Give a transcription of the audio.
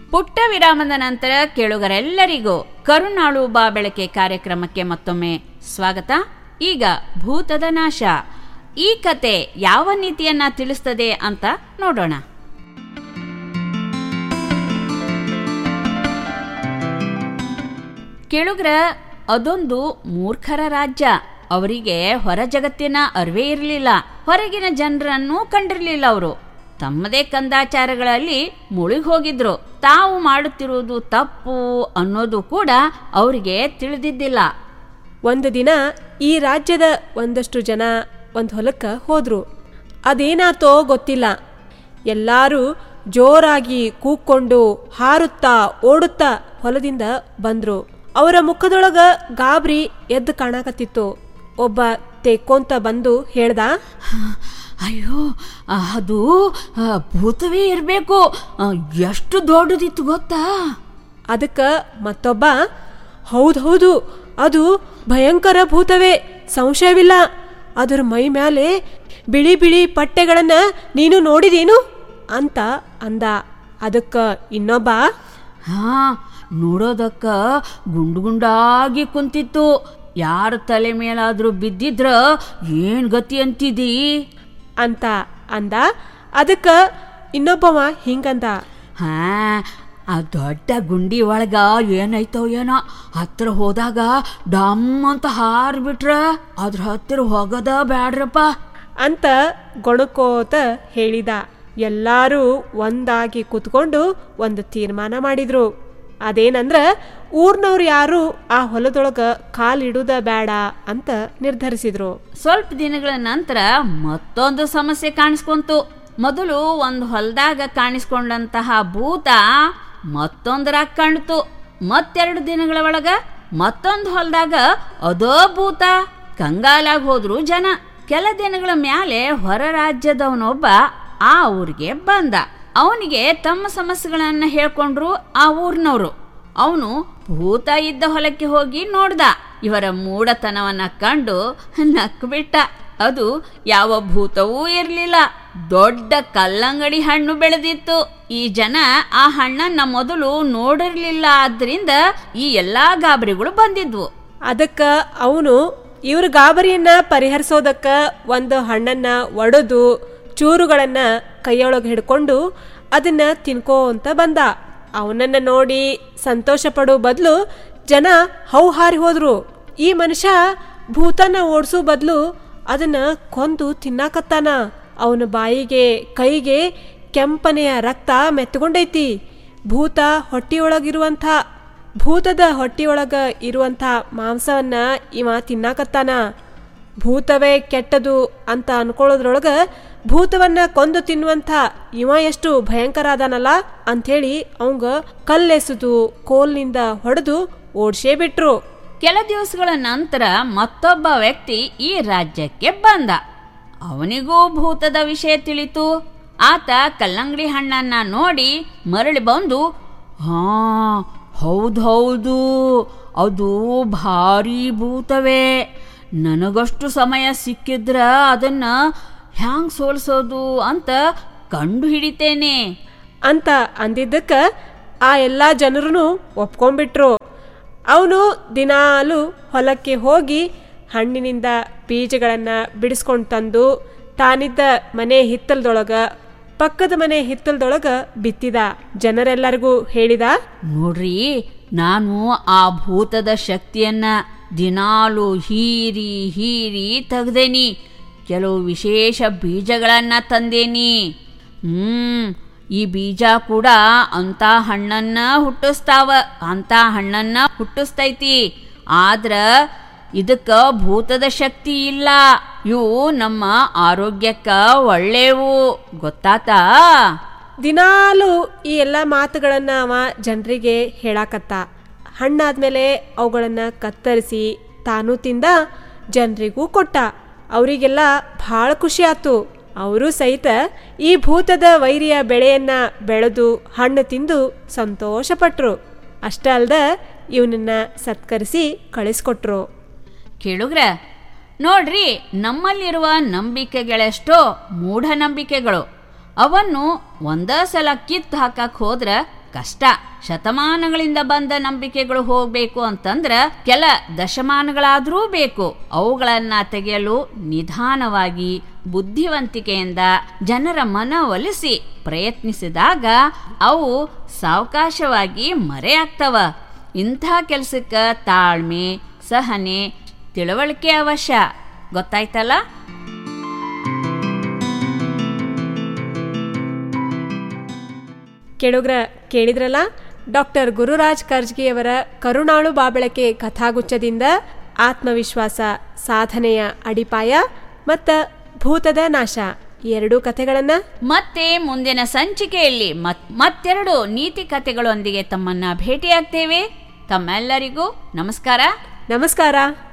ಪುಟ್ಟ ವಿರಾಮದ ನಂತರ ಕೇಳುಗರೆಲ್ಲರಿಗೂ ಕರುಣಾಳು ಬಾ ಬೆಳಕೆ ಕಾರ್ಯಕ್ರಮಕ್ಕೆ ಮತ್ತೊಮ್ಮೆ ಸ್ವಾಗತ ಈಗ ಭೂತದ ನಾಶ ಈ ಕತೆ ಯಾವ ನೀತಿಯನ್ನ ತಿಳಿಸ್ತದೆ ಅಂತ ನೋಡೋಣ ಕೇಳುಗರ ಅದೊಂದು ಮೂರ್ಖರ ರಾಜ್ಯ ಅವರಿಗೆ ಹೊರ ಜಗತ್ತಿನ ಅರಿವೇ ಇರಲಿಲ್ಲ ಹೊರಗಿನ ಜನರನ್ನು ಕಂಡಿರಲಿಲ್ಲ ಅವರು ತಮ್ಮದೇ ಕಂದಾಚಾರಗಳಲ್ಲಿ ಮುಳುಗಿ ಹೋಗಿದ್ರು ತಾವು ಮಾಡುತ್ತಿರುವುದು ತಪ್ಪು ಅನ್ನೋದು ಕೂಡ ಅವರಿಗೆ ತಿಳಿದಿದ್ದಿಲ್ಲ ಒಂದು ದಿನ ಈ ರಾಜ್ಯದ ಒಂದಷ್ಟು ಜನ ಒಂದು ಹೊಲಕ್ಕೆ ಹೋದ್ರು ಅದೇನಾತೋ ಗೊತ್ತಿಲ್ಲ ಎಲ್ಲರೂ ಜೋರಾಗಿ ಕೂಕ್ಕೊಂಡು ಹಾರುತ್ತಾ ಓಡುತ್ತಾ ಹೊಲದಿಂದ ಬಂದ್ರು ಅವರ ಮುಖದೊಳಗ ಗಾಬರಿ ಎದ್ದು ಕಾಣಕತ್ತಿತ್ತು ಒಬ್ಬ ತೆಕ್ಕೊಂತ ಬಂದು ಹೇಳ್ದ ಅಯ್ಯೋ ಅದು ಆ, ಭೂತವೇ ಇರಬೇಕು ಎಷ್ಟು ದೊಡ್ಡದಿತ್ತು ಗೊತ್ತಾ ಅದಕ್ಕೆ ಮತ್ತೊಬ್ಬ ಹೌದು ಹೌದು ಅದು ಭಯಂಕರ ಭೂತವೇ ಸಂಶಯವಿಲ್ಲ ಅದರ ಮೈ ಮೇಲೆ ಬಿಳಿ ಬಿಳಿ ಪಟ್ಟೆಗಳನ್ನು ನೀನು ನೋಡಿದೇನು ಅಂತ ಅಂದ ಅದಕ್ಕೆ ಇನ್ನೊಬ್ಬ ಹಾ ನೋಡೋದಕ್ಕ ಗುಂಡು ಗುಂಡಾಗಿ ಕುಂತಿತ್ತು ಯಾರ ತಲೆ ಮೇಲಾದ್ರೂ ಬಿದ್ದಿದ್ರ ಏನ್ ಗತಿ ಅಂತಿದಿ ಅಂತ ಅಂದ ಅದಕ್ಕೆ ಇನ್ನೊಬ್ಬವ ಹಿಂಗಂದ ಹಾ ಆ ದೊಡ್ಡ ಗುಂಡಿ ಒಳಗ ಏನಾಯ್ತೋ ಏನೋ ಹತ್ರ ಹೋದಾಗ ಡಮ್ ಅಂತ ಹಾರ್ಬಿಟ್ರ ಅದ್ರ ಹತ್ತಿರ ಹೋಗೋದ ಬ್ಯಾಡ್ರಪ್ಪ ಅಂತ ಗೊಣಕೋತ ಹೇಳಿದ ಎಲ್ಲರೂ ಒಂದಾಗಿ ಕೂತ್ಕೊಂಡು ಒಂದು ತೀರ್ಮಾನ ಮಾಡಿದ್ರು ಅದೇನಂದ್ರ ಊರ್ನವ್ರು ಯಾರು ಆ ಹೊಲದೊಳಗ ಕಾಲಿಡುದ ಬೇಡ ಅಂತ ನಿರ್ಧರಿಸಿದ್ರು ಸ್ವಲ್ಪ ದಿನಗಳ ನಂತರ ಮತ್ತೊಂದು ಸಮಸ್ಯೆ ಕಾಣಿಸ್ಕೊಂತು ಮೊದಲು ಒಂದು ಹೊಲದಾಗ ಕಾಣಿಸ್ಕೊಂಡಂತಹ ಭೂತ ಮತ್ತೊಂದರಾಗ ಕಾಣ್ತು ಮತ್ತೆರಡು ದಿನಗಳ ಒಳಗ ಮತ್ತೊಂದು ಹೊಲದಾಗ ಅದೋ ಭೂತ ಕಂಗಾಲಾಗಿ ಹೋದ್ರು ಜನ ಕೆಲ ದಿನಗಳ ಮ್ಯಾಲೆ ಹೊರ ರಾಜ್ಯದವನೊಬ್ಬ ಆ ಊರಿಗೆ ಬಂದ ಅವನಿಗೆ ತಮ್ಮ ಸಮಸ್ಯೆಗಳನ್ನ ಹೇಳ್ಕೊಂಡ್ರು ಆ ಊರಿನವರು ಅವನು ಭೂತ ಇದ್ದ ಹೊಲಕ್ಕೆ ಹೋಗಿ ನೋಡ್ದ ಇವರ ಮೂಢತನವನ್ನ ಕಂಡು ನಕ್ಬಿಟ್ಟ ಅದು ಯಾವ ಭೂತವೂ ಇರಲಿಲ್ಲ ದೊಡ್ಡ ಕಲ್ಲಂಗಡಿ ಹಣ್ಣು ಬೆಳೆದಿತ್ತು ಈ ಜನ ಆ ಹಣ್ಣನ್ನ ಮೊದಲು ನೋಡಿರ್ಲಿಲ್ಲ ಆದ್ರಿಂದ ಈ ಎಲ್ಲಾ ಗಾಬರಿಗಳು ಬಂದಿದ್ವು ಅದಕ್ಕೆ ಅವನು ಇವ್ರ ಗಾಬರಿಯನ್ನ ಪರಿಹರಿಸೋದಕ್ಕ ಒಂದು ಹಣ್ಣನ್ನ ಒಡೆದು ಚೂರುಗಳನ್ನ ಕೈಯೊಳಗೆ ಹಿಡ್ಕೊಂಡು ಅದನ್ನ ತಿನ್ಕೋ ಅಂತ ಬಂದ ಅವನನ್ನ ನೋಡಿ ಸಂತೋಷ ಪಡೋ ಬದಲು ಜನ ಹೌಹಾರಿ ಹೋದ್ರು ಈ ಮನುಷ್ಯ ಭೂತನ ಓಡಿಸೋ ಬದಲು ಅದನ್ನ ಕೊಂದು ತಿನ್ನಾಕತ್ತಾನ ಅವನ ಬಾಯಿಗೆ ಕೈಗೆ ಕೆಂಪನೆಯ ರಕ್ತ ಮೆತ್ತಗೊಂಡೈತಿ ಭೂತ ಹೊಟ್ಟಿಯೊಳಗಿರುವಂಥ ಭೂತದ ಹೊಟ್ಟಿಯೊಳಗ ಇರುವಂಥ ಮಾಂಸವನ್ನ ಇವ ತಿನ್ನಾಕತ್ತಾನ ಭೂತವೇ ಕೆಟ್ಟದು ಅಂತ ಅನ್ಕೊಳ್ಳೋದ್ರೊಳಗ ಭೂತವನ್ನ ಕೊಂದು ತಿನ್ನುವಂಥ ಇವ ಎಷ್ಟು ಭಯಂಕರ ಅದಾನಲ್ಲ ಅಂಥೇಳಿ ಅವಂಗ ಕಲ್ಲೆಸೆದು ಕೋಲ್ನಿಂದ ಹೊಡೆದು ಓಡ್ಸೇ ಬಿಟ್ರು ಕೆಲ ದಿವಸಗಳ ನಂತರ ಮತ್ತೊಬ್ಬ ವ್ಯಕ್ತಿ ಈ ರಾಜ್ಯಕ್ಕೆ ಬಂದ ಅವನಿಗೂ ಭೂತದ ವಿಷಯ ತಿಳಿತು ಆತ ಕಲ್ಲಂಗಡಿ ಹಣ್ಣನ್ನ ನೋಡಿ ಮರಳಿ ಬಂದು ಹಾ ಹೌದು ಹೌದು ಅದು ಭಾರಿ ಭೂತವೇ ನನಗಷ್ಟು ಸಮಯ ಸಿಕ್ಕಿದ್ರ ಅದನ್ನ ಹ್ಯಾಂಗ್ ಸೋಲ್ಸೋದು ಅಂತ ಕಂಡು ಹಿಡಿತೇನೆ ಅಂತ ಅಂದಿದ್ದಕ್ಕೆ ಆ ಎಲ್ಲ ಜನರೂ ಒಪ್ಕೊಂಡ್ಬಿಟ್ರು ಅವನು ದಿನಾಲು ಹೊಲಕ್ಕೆ ಹೋಗಿ ಹಣ್ಣಿನಿಂದ ಬೀಜಗಳನ್ನು ಬಿಡಿಸ್ಕೊಂಡು ತಂದು ತಾನಿದ್ದ ಮನೆ ಹಿತ್ತಲದೊಳಗ ಪಕ್ಕದ ಮನೆ ಹಿತ್ತಲದೊಳಗ ಬಿತ್ತಿದ ಜನರೆಲ್ಲರಿಗೂ ಹೇಳಿದ ನೋಡ್ರಿ ನಾನು ಆ ಭೂತದ ಶಕ್ತಿಯನ್ನ ದಿನಾಲು ಹೀರಿ ಹೀರಿ ತೆಗ್ದೇನಿ ಕೆಲವು ವಿಶೇಷ ಬೀಜಗಳನ್ನ ತಂದೇನಿ ಹ್ಮ್ ಈ ಬೀಜ ಕೂಡ ಅಂತ ಹಣ್ಣನ್ನ ಹುಟ್ಟಿಸ್ತಾವ ಅಂತ ಹಣ್ಣನ್ನ ಹುಟ್ಟಿಸ್ತೈತಿ ಆದ್ರ ಇದಕ್ಕ ಭೂತದ ಶಕ್ತಿ ಇಲ್ಲ ಇವು ನಮ್ಮ ಆರೋಗ್ಯಕ್ಕ ಒಳ್ಳೆವು ಗೊತ್ತಾತಾ ದಿನಾಲು ಈ ಎಲ್ಲ ಮಾತುಗಳನ್ನು ಅವ ಜನರಿಗೆ ಹೇಳಾಕತ್ತ ಹಣ್ಣಾದ್ಮೇಲೆ ಅವುಗಳನ್ನು ಕತ್ತರಿಸಿ ತಾನು ತಿಂದ ಜನರಿಗೂ ಕೊಟ್ಟ ಅವರಿಗೆಲ್ಲ ಭಾಳ ಖುಷಿ ಆತು ಅವರು ಸಹಿತ ಈ ಭೂತದ ವೈರಿಯ ಬೆಳೆಯನ್ನ ಬೆಳೆದು ಹಣ್ಣು ತಿಂದು ಸಂತೋಷಪಟ್ರು ಅಷ್ಟೇ ಅಲ್ದ ಇವನನ್ನ ಸತ್ಕರಿಸಿ ಕಳಿಸ್ಕೊಟ್ರು ಕೇಳುಗ್ರ ನೋಡ್ರಿ ನಮ್ಮಲ್ಲಿರುವ ನಂಬಿಕೆಗಳೆಷ್ಟೋ ಮೂಢನಂಬಿಕೆಗಳು ಅವನ್ನು ಒಂದೇ ಸಲ ಕಿತ್ತು ಹಾಕಕ್ ಹೋದ್ರ ಕಷ್ಟ ಶತಮಾನಗಳಿಂದ ಬಂದ ನಂಬಿಕೆಗಳು ಹೋಗ್ಬೇಕು ಅಂತಂದ್ರ ಕೆಲ ದಶಮಾನಗಳಾದರೂ ಬೇಕು ಅವುಗಳನ್ನ ತೆಗೆಯಲು ನಿಧಾನವಾಗಿ ಬುದ್ಧಿವಂತಿಕೆಯಿಂದ ಜನರ ಮನವೊಲಿಸಿ ಪ್ರಯತ್ನಿಸಿದಾಗ ಅವು ಸಾವಕಾಶವಾಗಿ ಮರೆಯಾಗ್ತವ ಇಂಥ ಕೆಲಸಕ್ಕೆ ತಾಳ್ಮೆ ಸಹನೆ ತಿಳುವಳಿಕೆ ಅವಶ್ಯ ಗೊತ್ತಾಯ್ತಲ್ಲ ಕೇಳುಗ್ರ ಕೇಳಿದ್ರಲ್ಲ ಡಾಕ್ಟರ್ ಗುರುರಾಜ್ ಕರ್ಜ್ಗಿಯವರ ಕರುಣಾಳು ಬಾಬಳಕೆ ಕಥಾಗುಚ್ಛದಿಂದ ಆತ್ಮವಿಶ್ವಾಸ ಸಾಧನೆಯ ಅಡಿಪಾಯ ಮತ್ತು ಭೂತದ ನಾಶ ಈ ಎರಡೂ ಕಥೆಗಳನ್ನು ಮತ್ತೆ ಮುಂದಿನ ಸಂಚಿಕೆಯಲ್ಲಿ ಮತ್ ಮತ್ತೆರಡು ನೀತಿ ಕಥೆಗಳೊಂದಿಗೆ ತಮ್ಮನ್ನ ಭೇಟಿಯಾಗ್ತೇವೆ ತಮ್ಮೆಲ್ಲರಿಗೂ ನಮಸ್ಕಾರ ನಮಸ್ಕಾರ